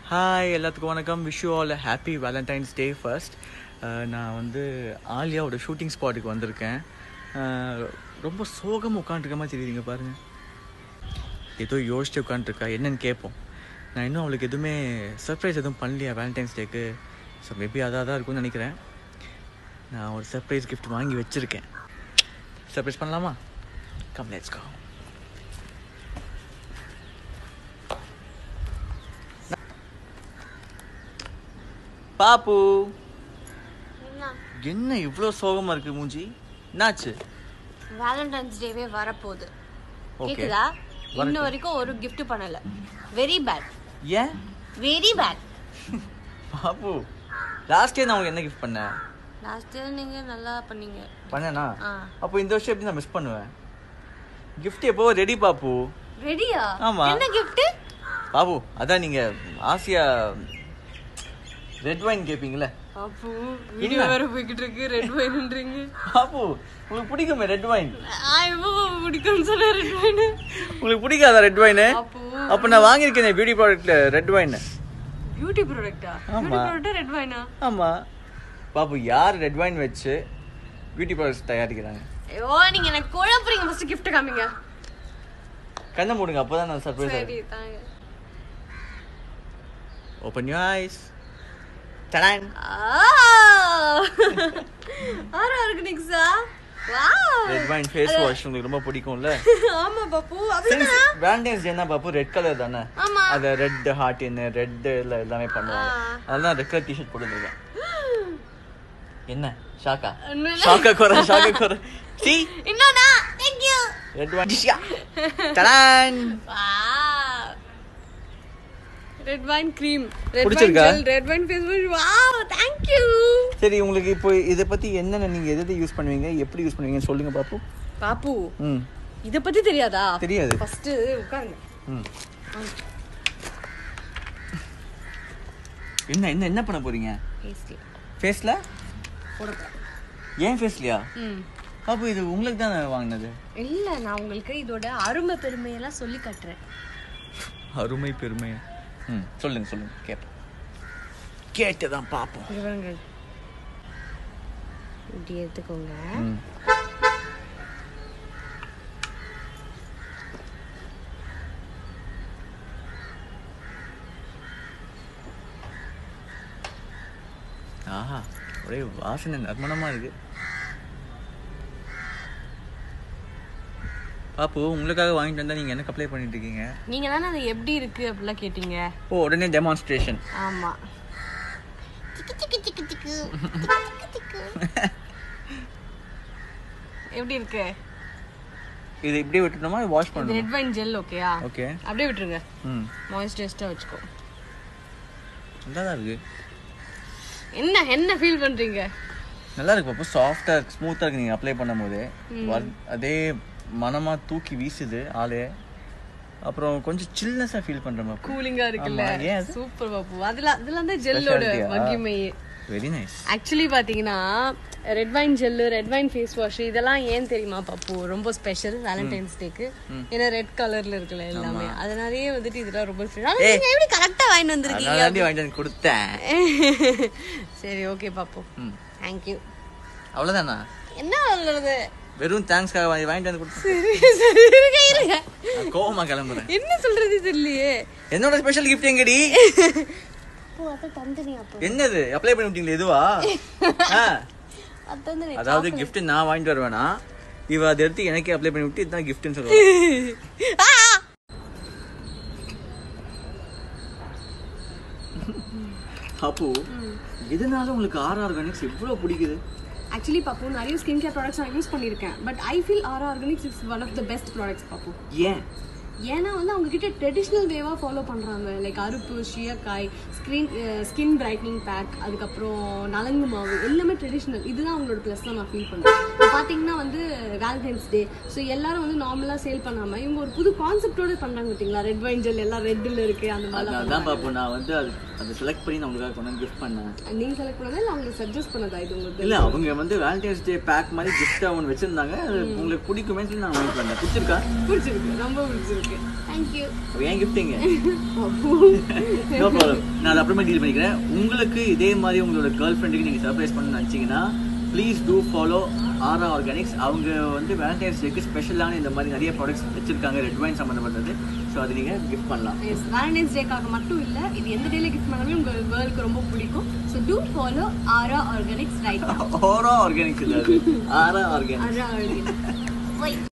Hi எல்லாத்துக்கும் வணக்கம் wish you all happy Valentine's day first நான் வந்து ஆலியாவோட ஷூட்டிங் ஸ்பாட்டுக்கு வந்திருக்கேன் அஹ், ரொம்ப சோகமாக உட்காந்துருக்க மாதிரி தெரியுதுங்க பாருங்க ஏதோ யோசிச்சு உட்காந்துருக்கா என்னன்னு கேட்போம் நான் இன்னும் அவளுக்கு எதுவுமே சர்ப்ரைஸ் எதுவும் பண்ணலையா வேலண்டைன்ஸ் டேக்கு ஸோ மேபி அதாக தான் இருக்கும்னு நினைக்கிறேன் நான் ஒரு சர்ப்ரைஸ் gift வாங்கி வச்சுருக்கேன் சர்ப்ரைஸ் பண்ணலாமா கம் லெட்ஸ் கோ பாப்பு என்ன இவ்வளோ சோகமா இருக்கு மூஞ்சி என்னாச்சு வேலண்டைன்ஸ் டேவே வரப்போகுது Okay. கேக்குதா இன்ன வரைக்கும் ஒரு gift பண்ணல வெரி பேட் ஏன் வெரி பேட் பாப்பு லாஸ்ட் இயர் நான் உங்களுக்கு என்ன கிஃப்ட் பண்ணேன் லாஸ்ட் இயர் நீங்க நல்லா பண்ணீங்க பண்ணேனா ஆ. அப்போ இந்த வருஷம் எப்படி நான் மிஸ் பண்ணுவேன் gift எப்போ ரெடி பாப்பு ரெடியா ஆமா. என்ன gift பாபு அதான் நீங்க ஆசியா ரெட் வைன் கேட்பீங்களே அப்போ வீடியோ வேற போய்கிட்டு இருக்கு ரெட் வைன்ன்றீங்க பாப்பு உங்களுக்கு பிடிக்குமே ரெட் வைன் ஐயோ பிடிக்கும்னு சொன்ன ரெட் வைன் உங்களுக்கு பிடிக்காதா ரெட் வைனு அப்போ அப்போ நான் வாங்கியிருக்கேன் பியூட்டி ப்ராடக்ட்ல ரெட் வைன் பியூட்டி ப்ராடக்ட்டா ஆமா. பியூட்டி ப்ராடக்ட் ரெட் வைனா ஆமா பாப்பு யார் ரெட் வைன் வச்சு பியூட்டி ப்ராடக்ட்ஸ் தயாரிக்கிறாங்க ஐயோ நீங்க எனக்கு குழப்பறீங்க ஃபர்ஸ்ட் gift காமிங்க கண்ணை மூடுங்க அப்பதான் நான் சர்ப்ரைஸ் சரி தாங்க ஓப்பன் யூ ஐஸ் டடான் ஆரா ஆர்கானிக்ஸா wow red wine face wash உங்களுக்கு ரொம்ப பிடிக்கும்ல ஆமா பாப்பு அப்படிதான் வேலண்டைன்ஸ் டேனா பாப்பு ரெட் கலர் தானே ஆமா அத ரெட் ஹார்ட் என்ன ரெட் எல்லாமே பண்ணுவாங்க ஆ. அதெல்லாம் ரெட் கலர் டிஷர்ட் போட்டுருக்கேன் என்ன ஷாக்கா ஒண்ணும் இல்ல. ஷாக்கா குறை ஷாக்கா குறை சி இன்னொன்னா thank you ரெட் வைன் டடான் wow red wine cream red wine பிடிச்சிருக்கா? Gel red wine face wash wow thank you சரி உங்களுக்கு இப்போ இதை பத்தி என்னென்ன நீங்க எதை யூஸ் பண்ணுவீங்க எப்படி யூஸ் பண்ணுவீங்கன்னு சொல்லுங்க பாப்பு பாப்பு ம் இத பத்தி தெரியாதா தெரியாது ஃபர்ஸ்ட் உட்காருங்க ம் என்ன என்ன என்ன பண்ண போறீங்க ஃபேஸ்ல ஃபேஸ்ல போடக்கூடாது ஏன் ஃபேஸ்லையா ம் பாப்பு இது உங்களுக்கு தான் வாங்கினது இல்ல நான் உங்களுக்கு இதோட அருமை பெருமையெல்லாம் சொல்லி காட்டுறேன் அருமை பெருமை ம் சொல்லுங்க சொல்லுங்க கேட்போம் கேட்டு தான் பார்ப்போம் இங்க பாருங்க இப்படி எடுத்துக்கோங்க ம் ஆஹா ஒரே வாசனை நறுமணமா இருக்கு பாப்பு உங்களுக்காக வாங்கிட்டு வந்தா நீங்க என்ன அப்ளை பண்ணிட்டு இருக்கீங்க நீங்க தானே அது எப்படி இருக்கு அப்படிலாம் கேட்டீங்க ஓ உடனே டெமான்ஸ்ட்ரேஷன் ஆமா எப்படி இருக்கு இது இப்படி விட்டுட்டோமா வாஷ் இது பண்ணணும் ரெட் வைன் ஜெல் ஓகேயா ஓகே அப்படியே விட்டுருங்க ம் மாய்ஸ்சரைஸ்டா வச்சுக்கோ நல்லா தான் இருக்கு என்ன என்ன ஃபீல் பண்றீங்க நல்லா இருக்கு பாப்பா சாஃப்டா இருக்கு ஸ்மூத்தா இருக்கு நீங்க அப்ளை பண்ணும்போது வர்- அதே மனமா தூக்கி வீசுது ஆளே அப்புறம் கொஞ்சம் சில்னஸா ஃபீல் பண்றேன் பாப்பா கூலிங்கா இருக்குல்ல ஆமா, ஏன் அது? சூப்பர் பாப்பு அதுல அதுல தான் ஜெல்லோட Specialty-ஆ? மகிமையே வெரி நைஸ் ஆக்சுவலி பாத்தீங்கன்னா red wine gel red wine face wash இதெல்லாம் ஏன் தெரியுமா பாப்பு ரொம்ப ஸ்பெஷல் வேலண்டைன்ஸ் டேக்கு ஏன்னா ரெட் கலர்ல இருக்குல்ல எல்லாமே அதனாலயே வந்துட்டு இதெல்லாம் ரொம்ப ஸ்பெஷல் ஆனா நீங்க எப்படி கரெக்டா வாங்கி வந்திருக்கீங்க அதனால வாங்கிட்டு வந்து கொடுத்தேன் சரி ஓகே பாப்பு ம். தேங்க்யூ அவ்வளவுதானா என்ன சொல்றது வெறும் தேங்க்ஸ்க்காக வாங்கி வாங்கிட்டு வந்து கொடுத்தேன் சரி சரி இருங்க இருங்க நான் கோவமா கிளம்புறேன் என்ன சொல்றது தெரியலையே என்னோட ஸ்பெஷல் கிஃப்ட் எங்கடி ஓ அத தந்தனி அப்போ என்னது அப்ளை பண்ணி விட்டீங்களே இதுவா ஆ. அது தந்தனி அதாவது gift நான் வாங்கிட்டு வருவேனா இவ அதை எடுத்து எனக்கே அப்ளை பண்ணி விட்டு இதுதான் கிஃப்ட்னு சொல்லுவாங்க அப்போ எதனால உங்களுக்கு ஆர் ஆர்கானிக்ஸ் இவ்வளவு பிடிக்குது ஆக்சுவலி பாப்பு நிறைய ஸ்கின் கேர் ப்ராடக்ட்ஸ் நான் யூஸ் பண்ணியிருக்கேன் but I feel Aura Organics is one of the best products பாப்பு ஏன் ஏன்னா வந்து அவங்க கிட்ட ட்ரெடிஷ்னல் வேவாக ஃபாலோ பண்ணுறாங்க லைக் அருப்பு shikakai skin skin brightening pack அதுக்கப்புறம் நலங்கு மாவு எல்லாமே ட்ரெடிஷ்னல் இதுதான் அவங்களோட ப்ளஸ் தான் நான் ஃபீல் பண்ணுறேன் இப்போ பார்த்தீங்கன்னா வந்து வேலண்டைன்ஸ் டே ஸோ எல்லாரும் வந்து நார்மலாக சேல் பண்ணாமல் இவங்க ஒரு புது கான்செப்டோட பண்ணுறாங்க பார்த்தீங்களா ரெட் வைன் ஜெல் எல்லாம் ரெட்டில் இருக்குது அந்த மாதிரிலாம் அதான் பாப்போம் நான் வந்து அது அதை செலக்ட் பண்ணி நான் உங்களுக்காக கொண்டு கிஃப்ட் பண்ணேன் நீங்க செலக்ட் பண்ணதா இல்லை அவங்களுக்கு சஜஸ்ட் பண்ணதா இது உங்களுக்கு இல்ல அவங்க வந்து வேலண்டைன்ஸ் டே பேக் மாதிரி கிஃப்டா ஒன்று வச்சிருந்தாங்க அது உங்களுக்கு பிடிக்குமே சொல்லி நான் வெயிட் பண்ணேன் பிடிச்சிருக்கா பிடிச்சிருக்கு ரொம்ப பிடிச்சிருக்கு தேங்க்யூ அப்ப ஏன் கிஃப்டிங்க நோ ப்ராப்ளம் நான் அதை அப்புறமா டீல் பண்ணிக்கிறேன் உங்களுக்கு இதே மாதிரி உங்களோட கேர்ள் ஃப்ரெண்டுக்கு நீங்கள் சர்ப்ரைஸ் பண்ண நினச்சிங்கன்னா please do follow Aura Organics அவங்க வந்து வேலண்டைன்ஸ் டேக்கு ஸ்பெஷலான இந்த மாதிரி நிறைய ப்ராடக்ட்ஸ் வச்சிருக்காங்க ரெட் வைன் சம்மந்தப்பட்டது ஸோ அதை நீங்கள் கிஃப்ட் பண்ணலாம் எஸ் வேலண்டைன்ஸ் டேக்காக மட்டும் இல்லை இது எந்த டேல கிஃப்ட் பண்ணாலுமே உங்கள் கேர்ளுக்கு ரொம்ப பிடிக்கும் so do follow Aura Organics right Aura Organics இல்லை அது ஆரா ஆர்கானிக்ஸ் ஆரா ஆர்கானிக்ஸ்